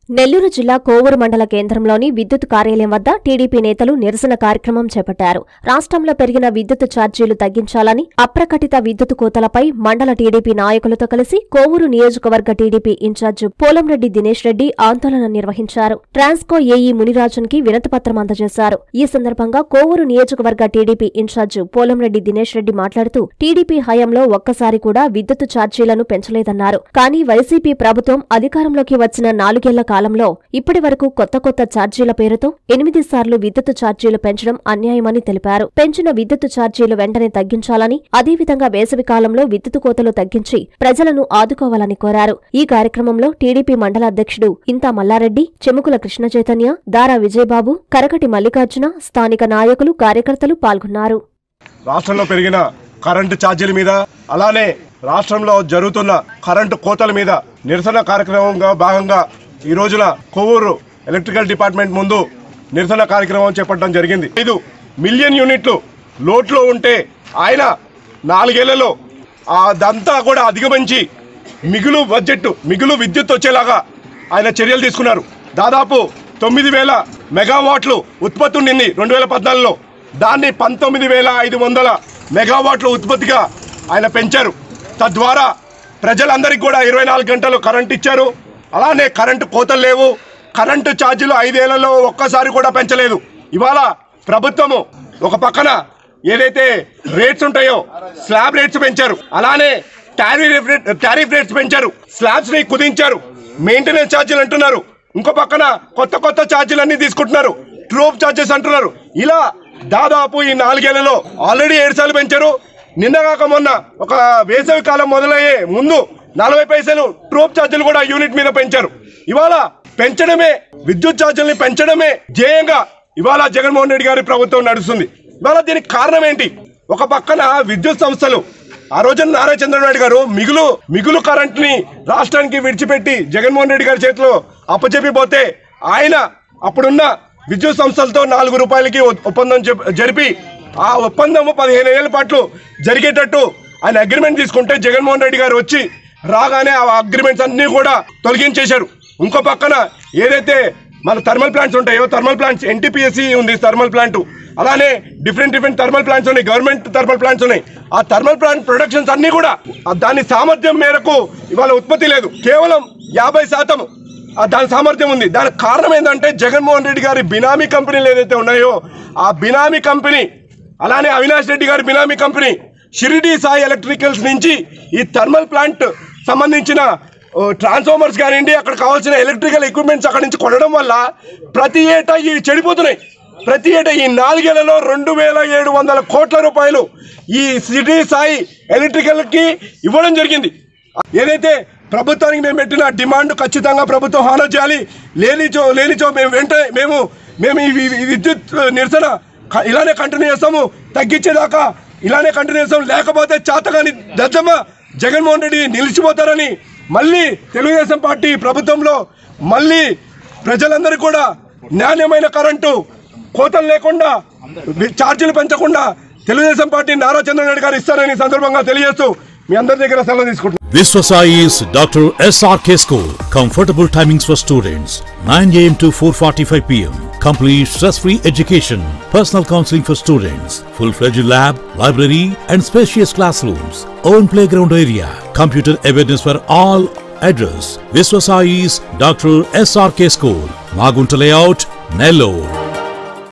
నెల్లూరు జిల్లా కోవూరు మండల కేంద్రంలోని విద్యుత్ కార్యాలయం వద్ద టీడీపీ నేతలు నిరసన కార్యక్రమం చేపట్టారు రాష్ట్రంలో పెరిగిన విద్యుత్ ఛార్జీలు తగ్గించాలని అప్రకటిత విద్యుత్ కోతలపై మండల టీడీపీ నాయకులతో కలిసి కోవూరు నియోజకవర్గ టీడీపీ ఇన్ఛార్జ్ పోలంరెడ్డి దినేష్ రెడ్డి ఆందోళన నిర్వహించారు ట్రాన్స్కో ఏఈ మునిరాజన్ కి వినతిపత్రం అందజేశారు ఈ సందర్భంగా కోవూరు నియోజకవర్గ టీడీపీ ఇన్ఛార్జ్ పోలంరెడ్డి దినేష్ రెడ్డి మాట్లాడుతూ టీడీపీ హయాంలో ఒక్కసారి కూడా విద్యుత్ ఛార్జీలను పెంచలేదన్నారు కానీ వైసీపీ ప్రభుత్వం అధికారంలోకి వచ్చిన నాలుగేళ్ల కాలంలో ఇప్పటి వరకు కొత్త కొత్త ఛార్జీల పేరుతో ఎనిమిది సార్లు విద్యుత్ ఛార్జీలు పెంచడం అన్యాయమని తెలిపారు పెంచిన విద్యుత్ ఛార్జీలు వెంటనే తగ్గించాలని అదేవిధంగా వేసవి కాలంలో విద్యుత్ కోతలు తగ్గించి ప్రజలను ఆదుకోవాలని కోరారు ఈ కార్యక్రమంలో టీడీపీ మండల అధ్యక్షుడు ఇంతా మల్లారెడ్డి చెముకుల కృష్ణ చైతన్య దారా విజయబాబు కరకటి మల్లికార్జున స్థానిక నాయకులు కార్యకర్తలు పాల్గొన్నారు రాష్ట్రంలో పెరిగిన కరెంటు ఛార్జీల మీద అలానే రాష్ట్రంలో జరుగుతున్న కరెంటు కోతల మీద నిరసన కార్యక్రమంగా భాగంగా ఈ రోజున కొవ్వూరు ఎలక్ట్రికల్ డిపార్ట్మెంట్ ముందు నిరసన కార్యక్రమం చేపట్టడం జరిగింది ఐదు మిలియన్ యూనిట్లు లోట్లో ఉంటే ఆయన నాలుగేళ్లలో అదంతా కూడా అధిగమించి మిగులు బడ్జెట్ మిగులు విద్యుత్ వచ్చేలాగా ఆయన చర్యలు తీసుకున్నారు దాదాపు తొమ్మిది వేల మెగావాట్లు ఉత్పత్తి ఉండింది రెండు వేల పద్నాలుగులో దాన్ని పంతొమ్మిది వేల ఐదు వందల మెగావాట్ల ఉత్పత్తిగా ఆయన పెంచారు తద్వారా ప్రజలందరికీ కూడా ఇరవై నాలుగు గంటలు కరెంట్ ఇచ్చారు అలానే కరెంటు కోతలు లేవు కరెంటు ఛార్జీలు ఐదేళ్లలో ఒక్కసారి కూడా పెంచలేదు ఇవాళ ప్రభుత్వము ఒక పక్కన ఏదైతే రేట్స్ ఉంటాయో స్లాబ్ రేట్స్ పెంచారు అలానే టారిఫ్ రేట్ టారిఫ్ రేట్స్ పెంచారు స్లాబ్స్ ని కుదించారు మెయింటెనెన్స్ ఛార్జీలు అంటున్నారు ఇంకో పక్కన కొత్త కొత్త ఛార్జీలు అన్ని తీసుకుంటున్నారు ట్రోప్ ఛార్జెస్ అంటున్నారు ఇలా దాదాపు ఈ నాలుగేళ్లలో ఆల్రెడీ ఏడు సార్లు పెంచారు నిన్న కాక మొన్న ఒక వేసవి కాలం మొదలయ్యే ముందు నలభై పైసలు ట్రోప్ ఛార్జీలు కూడా యూనిట్ మీద పెంచారు ఇవాళ పెంచడమే విద్యుత్ ఛార్జీలని పెంచడమే ధ్యేయంగా ఇవాళ జగన్మోహన్ రెడ్డి గారి ప్రభుత్వం నడుస్తుంది ఇవాళ దీనికి కారణం ఏంటి ఒక పక్కన విద్యుత్ సంస్థలు ఆ రోజున నారా చంద్రబాబు గారు మిగులు మిగులు కరెంట్ ని రాష్ట్రానికి విడిచిపెట్టి జగన్మోహన్ రెడ్డి గారి చేతిలో అప్పచెప్పిపోతే ఆయన అప్పుడున్న విద్యుత్ సంస్థలతో నాలుగు రూపాయలకి ఒ- ఒప్పందం చెప్- జరిపి ఆ ఒప్పందము పదిహేను ఏళ్ల పాటు జరిగేటట్టు ఆయన అగ్రిమెంట్ తీసుకుంటే జగన్మోహన్ రెడ్డి గారు వచ్చి రాగానే ఆ అగ్రిమెంట్స్ అన్ని కూడా తొలగించేశారు ఇంకో పక్కన ఏదైతే మన థర్మల్ ప్లాంట్స్ ఉంటాయో థర్మల్ ప్లాంట్స్ ఎన్టీపీఎస్సీ ఉంది థర్మల్ ప్లాంట్ అలానే డిఫరెంట్ డిఫరెంట్ థర్మల్ ప్లాంట్స్ ఉన్నాయి గవర్నమెంట్ థర్మల్ ప్లాంట్స్ ఉన్నాయి ఆ థర్మల్ ప్లాంట్ ప్రొడక్షన్స్ అన్ని కూడా ఆ దాని సామర్థ్యం మేరకు ఇవాళ ఉత్పత్తి లేదు కేవలం యాభై శాతం ఆ దాని సామర్థ్యం ఉంది దానికి కారణం ఏంటంటే జగన్మోహన్ రెడ్డి గారి బినామీ కంపెనీలు ఏదైతే ఉన్నాయో ఆ బినామీ కంపెనీ అలానే అవినాష్ రెడ్డి గారి బినామీ కంపెనీ షిరిడి సాయి ఎలక్ట్రికల్స్ నుంచి ఈ థర్మల్ ప్లాంట్ సంబంధించిన ఓ, ట్రాన్స్ఫార్మర్స్ కానివ్వండి అక్కడ కావాల్సిన ఎలక్ట్రికల్ ఎక్విప్మెంట్స్ అక్కడి నుంచి కొనడం వల్ల ప్రతి ఏటా ఇవి చెడిపోతున్నాయి ప్రతి ఏటా ఈ నాలుగేళ్లలో రెండు వేల ఏడు వందల కోట్ల రూపాయలు ఈ సిటీ సాయి ఎలక్ట్రికల్కి ఇవ్వడం జరిగింది ఏదైతే ప్రభుత్వానికి మేము పెట్టిన డిమాండ్ ఖచ్చితంగా ప్రభుత్వం హానర్ చేయాలి లేనిచో లేనిచో మేము వెంటనే మేము మేము ఈ ఈ- ఈ విద్యుత్ నిరసన క- ఇలానే కంటిన్యూ చేస్తాము తగ్గించేదాకా ఇలానే కంటిన్యూ చేస్తాం లేకపోతే చేతగాని దద్దమ్మ జగన్మోహన్ రెడ్డి నిలిచిపోతారని మళ్ళీ తెలుగుదేశం పార్టీ ప్రభుత్వంలో మళ్ళీ ప్రజలందరికీ కూడా నాణ్యమైన కరెంటు కోతలు లేకుండా ఛార్జీలు పెంచకుండా తెలుగుదేశం పార్టీ నారా చంద్రబాబు నాయుడు గారు ఇస్తారని ఈ సందర్భంగా తెలియజేస్తూ మీ అందరి దగ్గర సెలవు తీసుకుంటున్నాను Viswasai is Dr. SRK School. Comfortable timings for students 9 am to 4:45 pm. Complete stress-free education. Personal counseling for students. Full-fledged lab, library, and spacious classrooms. Own playground area. Computer awareness for all. Address: Viswasai's Dr. SRK School. Magunta Layout, Nellore.